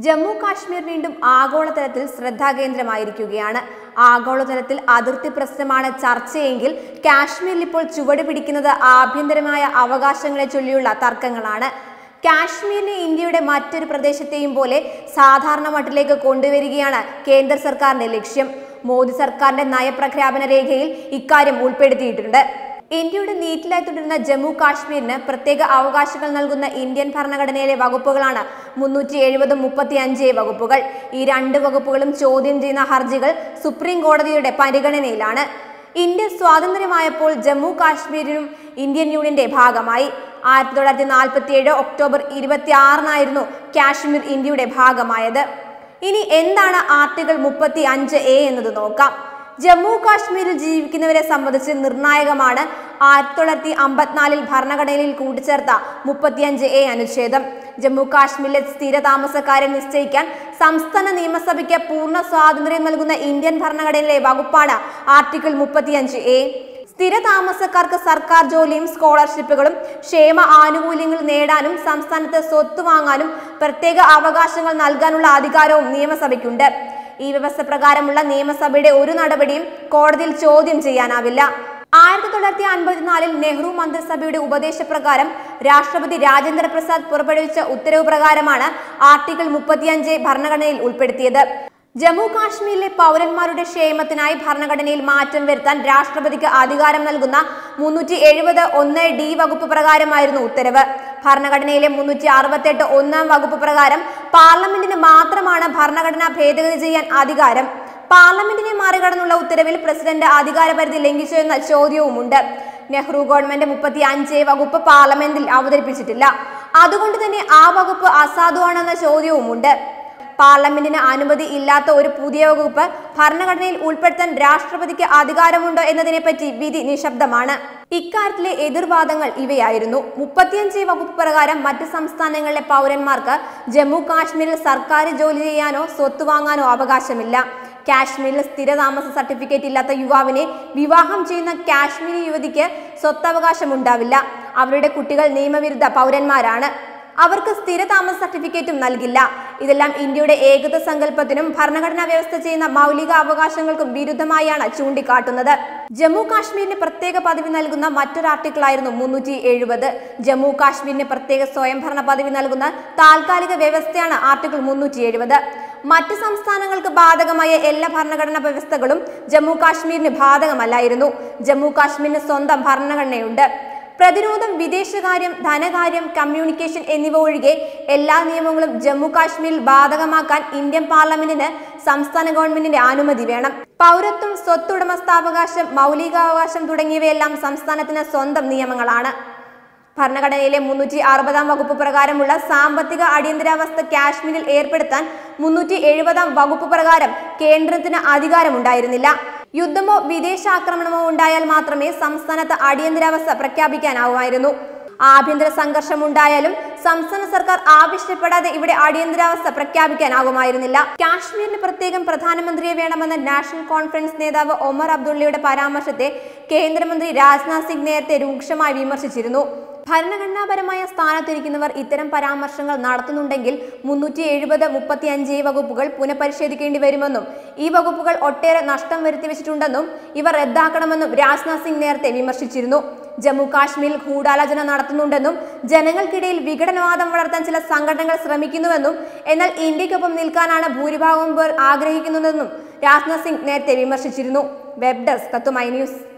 ജമ്മു കാശ്മീർ വീണ്ടും ആഗോളതലത്തിൽ ശ്രദ്ധാകേന്ദ്രമായിരിക്കുകയാണ് ആഗോളതലത്തിൽ അതിർത്തി പ്രശ്നമാണ് ചർച്ചയെങ്കിൽ കാശ്മീരിൽ ഇപ്പോൾ ചുവട് പിടിക്കുന്നത് ആഭ്യന്തരമായ അവകാശങ്ങളെ ചൊല്ലിയുള്ള തർക്കങ്ങളാണ് കാശ്മീരിനെ ഇന്ത്യയുടെ മറ്റൊരു പ്രദേശത്തെയും പോലെ സാധാരണ മട്ടിലേക്ക് കൊണ്ടുവരികയാണ് കേന്ദ്ര സർക്കാരിന്റെ ലക്ഷ്യം മോദി സർക്കാരിന്റെ നയപ്രഖ്യാപന രേഖയിൽ ഇക്കാര്യം ഉൾപ്പെടുത്തിയിട്ടുണ്ട് ഇന്ത്യയുടെ നീറ്റിലായി തുടരുന്ന ജമ്മു കാശ്മീരിന് പ്രത്യേക അവകാശങ്ങൾ നൽകുന്ന ഇന്ത്യൻ ഭരണഘടനയിലെ വകുപ്പുകളാണ് മുന്നൂറ്റി എഴുപതും മുപ്പത്തി അഞ്ച് വകുപ്പുകൾ ഈ രണ്ട് വകുപ്പുകളും ചോദ്യം ചെയ്യുന്ന ഹർജികൾ സുപ്രീം കോടതിയുടെ പരിഗണനയിലാണ് ഇന്ത്യ സ്വാതന്ത്ര്യമായപ്പോൾ ജമ്മു കാശ്മീരിനും ഇന്ത്യൻ യൂണിയന്റെ ഭാഗമായി ആയിരത്തി തൊള്ളായിരത്തി നാൽപ്പത്തി ഏഴ് ഒക്ടോബർ ഇരുപത്തി ആറിനായിരുന്നു കാശ്മീർ ഇന്ത്യയുടെ ഭാഗമായത് ഇനി എന്താണ് ആർട്ടിക്കിൾ മുപ്പത്തി അഞ്ച് എ എന്നത് നോക്കാം ജമ്മു കാശ്മീരിൽ ജീവിക്കുന്നവരെ സംബന്ധിച്ച് നിർണായകമാണ് ആയിരത്തി തൊള്ളായിരത്തി അമ്പത്തിനാലിൽ ഭരണഘടനയിൽ കൂട്ടിച്ചേർത്ത മുപ്പത്തിയഞ്ച് എ അനുച്ഛേദം ജമ്മു കാശ്മീരിലെ സ്ഥിര താമസക്കാരെ നിശ്ചയിക്കാൻ സംസ്ഥാന നിയമസഭയ്ക്ക് പൂർണ്ണ സ്വാതന്ത്ര്യം നൽകുന്ന ഇന്ത്യൻ ഭരണഘടനയിലെ വകുപ്പാണ് ആർട്ടിക്കിൾ മുപ്പത്തിയഞ്ച് എ സ്ഥിര താമസക്കാർക്ക് സർക്കാർ ജോലിയും സ്കോളർഷിപ്പുകളും ക്ഷേമ ആനുകൂല്യങ്ങൾ നേടാനും സംസ്ഥാനത്ത് സ്വത്ത് വാങ്ങാനും പ്രത്യേക അവകാശങ്ങൾ നൽകാനുള്ള അധികാരവും നിയമസഭയ്ക്കുണ്ട് ഈ വ്യവസ്ഥ പ്രകാരമുള്ള നിയമസഭയുടെ ഒരു നടപടിയും കോടതിയിൽ ചോദ്യം ചെയ്യാനാവില്ല ആയിരത്തി തൊള്ളായിരത്തി അൻപത്തിനാലിൽ നെഹ്റു മന്ത്രിസഭയുടെ ഉപദേശപ്രകാരം രാഷ്ട്രപതി രാജേന്ദ്ര പ്രസാദ് പുറപ്പെടുവിച്ച ഉത്തരവ് പ്രകാരമാണ് ആർട്ടിക്കിൾ മുപ്പത്തിയഞ്ച് ഭരണഘടനയിൽ ഉൾപ്പെടുത്തിയത് ജമ്മു കാശ്മീരിലെ പൗരന്മാരുടെ ക്ഷേമത്തിനായി ഭരണഘടനയിൽ മാറ്റം വരുത്താൻ രാഷ്ട്രപതിക്ക് അധികാരം നൽകുന്ന മുന്നൂറ്റി എഴുപത് ഒന്ന് ഡി വകുപ്പ് പ്രകാരമായിരുന്നു ഉത്തരവ് ഭരണഘടനയിലെ മുന്നൂറ്റി അറുപത്തെട്ട് ഒന്നാം വകുപ്പ് പ്രകാരം പാർലമെന്റിന് മാത്രമാണ് ഭരണഘടന ഭേദഗതി ചെയ്യാൻ അധികാരം പാർലമെന്റിനെ മറികടന്നുള്ള ഉത്തരവിൽ പ്രസിഡന്റ് അധികാരപരിധി ലംഘിച്ചു എന്ന ചോദ്യവുമുണ്ട് നെഹ്റു ഗവൺമെന്റ് മുപ്പത്തി അഞ്ച് വകുപ്പ് പാർലമെന്റിൽ അവതരിപ്പിച്ചിട്ടില്ല അതുകൊണ്ട് തന്നെ ആ വകുപ്പ് അസാധുവാണെന്ന ചോദ്യവുമുണ്ട് പാർലമെന്റിന് അനുമതി ഇല്ലാത്ത ഒരു പുതിയ വകുപ്പ് ഭരണഘടനയിൽ ഉൾപ്പെടുത്താൻ രാഷ്ട്രപതിക്ക് അധികാരമുണ്ടോ എന്നതിനെപ്പറ്റി വിധി നിശബ്ദമാണ് ഇക്കാര്യത്തിലെ എതിർവാദങ്ങൾ ഇവയായിരുന്നു മുപ്പത്തിയഞ്ച് വകുപ്പ് പ്രകാരം മറ്റ് സംസ്ഥാനങ്ങളിലെ പൗരന്മാർക്ക് ജമ്മു കാശ്മീരിൽ സർക്കാർ ജോലി ചെയ്യാനോ സ്വത്ത് വാങ്ങാനോ അവകാശമില്ല കാശ്മീരിൽ സ്ഥിരതാമസ സർട്ടിഫിക്കറ്റ് ഇല്ലാത്ത യുവാവിനെ വിവാഹം ചെയ്യുന്ന കാശ്മീരി യുവതിക്ക് സ്വത്തവകാശം ഉണ്ടാവില്ല അവരുടെ കുട്ടികൾ നിയമവിരുദ്ധ പൗരന്മാരാണ് അവർക്ക് സ്ഥിര താമസ സർട്ടിഫിക്കറ്റും നൽകില്ല ഇതെല്ലാം ഇന്ത്യയുടെ ഏകത സങ്കല്പത്തിനും ഭരണഘടനാ വ്യവസ്ഥ ചെയ്യുന്ന മൗലിക അവകാശങ്ങൾക്കും വിരുദ്ധമായാണ് ചൂണ്ടിക്കാട്ടുന്നത് ജമ്മു കാശ്മീരിന് പ്രത്യേക പദവി നൽകുന്ന മറ്റൊരു ആർട്ടിക്കിളായിരുന്നു മുന്നൂറ്റി എഴുപത് ജമ്മു കാശ്മീരിന് പ്രത്യേക സ്വയംഭരണ പദവി നൽകുന്ന താൽക്കാലിക വ്യവസ്ഥയാണ് ആർട്ടിക്കിൾ മുന്നൂറ്റി എഴുപത് മറ്റ് സംസ്ഥാനങ്ങൾക്ക് ബാധകമായ എല്ലാ ഭരണഘടനാ വ്യവസ്ഥകളും ജമ്മു കാശ്മീരിന് ബാധകമല്ലായിരുന്നു ജമ്മു കാശ്മീരിന് സ്വന്തം ഭരണഘടനയുണ്ട് പ്രതിരോധം വിദേശകാര്യം ധനകാര്യം കമ്മ്യൂണിക്കേഷൻ എന്നിവ ഒഴികെ എല്ലാ നിയമങ്ങളും ജമ്മു കാശ്മീരിൽ ബാധകമാക്കാൻ ഇന്ത്യൻ പാർലമെന്റിന് സംസ്ഥാന ഗവൺമെന്റിന്റെ അനുമതി വേണം പൗരത്വം സ്വത്തുടമസ്ഥാവകാശം മൗലികാവകാശം തുടങ്ങിയവയെല്ലാം സംസ്ഥാനത്തിന് സ്വന്തം നിയമങ്ങളാണ് ഭരണഘടനയിലെ മുന്നൂറ്റി അറുപതാം വകുപ്പ് പ്രകാരമുള്ള സാമ്പത്തിക അടിയന്തരാവസ്ഥ കാശ്മീരിൽ ഏർപ്പെടുത്താൻ മുന്നൂറ്റി എഴുപതാം വകുപ്പ് പ്രകാരം കേന്ദ്രത്തിന് അധികാരമുണ്ടായിരുന്നില്ല യുദ്ധമോ വിദേശാക്രമണമോ ഉണ്ടായാൽ മാത്രമേ സംസ്ഥാനത്ത് അടിയന്തരാവസ്ഥ പ്രഖ്യാപിക്കാനാവുമായിരുന്നു ആഭ്യന്തര സംഘർഷം ഉണ്ടായാലും സംസ്ഥാന സർക്കാർ ആവശ്യപ്പെടാതെ ഇവിടെ അടിയന്തരാവസ്ഥ പ്രഖ്യാപിക്കാനാകുമായിരുന്നില്ല കാശ്മീരിന് പ്രത്യേകം പ്രധാനമന്ത്രിയെ വേണമെന്ന നാഷണൽ കോൺഫറൻസ് നേതാവ് ഒമർ അബ്ദുള്ളയുടെ പരാമർശത്തെ കേന്ദ്രമന്ത്രി രാജ്നാഥ് സിംഗ് നേരത്തെ രൂക്ഷമായി വിമർശിച്ചിരുന്നു ഭരണഘടനാപരമായ സ്ഥാനത്തിരിക്കുന്നവർ ഇത്തരം പരാമർശങ്ങൾ നടത്തുന്നുണ്ടെങ്കിൽ മുന്നൂറ്റി എഴുപത് മുപ്പത്തി അഞ്ച് വകുപ്പുകൾ പുനഃപരിശോധിക്കേണ്ടി വരുമെന്നും ഈ വകുപ്പുകൾ ഒട്ടേറെ നഷ്ടം വരുത്തി വെച്ചിട്ടുണ്ടെന്നും ഇവ റദ്ദാക്കണമെന്നും രാജ്നാഥ് സിംഗ് നേരത്തെ വിമർശിച്ചിരുന്നു ജമ്മു കാശ്മീരിൽ ഗൂഢാലോചന നടത്തുന്നുണ്ടെന്നും ജനങ്ങൾക്കിടയിൽ വിഘടനവാദം വളർത്താൻ ചില സംഘടനകൾ ശ്രമിക്കുന്നുവെന്നും എന്നാൽ ഇന്ത്യക്കൊപ്പം നിൽക്കാനാണ് ഭൂരിഭാഗം പേർ ആഗ്രഹിക്കുന്നതെന്നും രാജ്നാഥ് സിംഗ് നേരത്തെ വിമർശിച്ചിരുന്നു വെബ് ഡെസ്ക് കത്തുമൈ ന്യൂസ്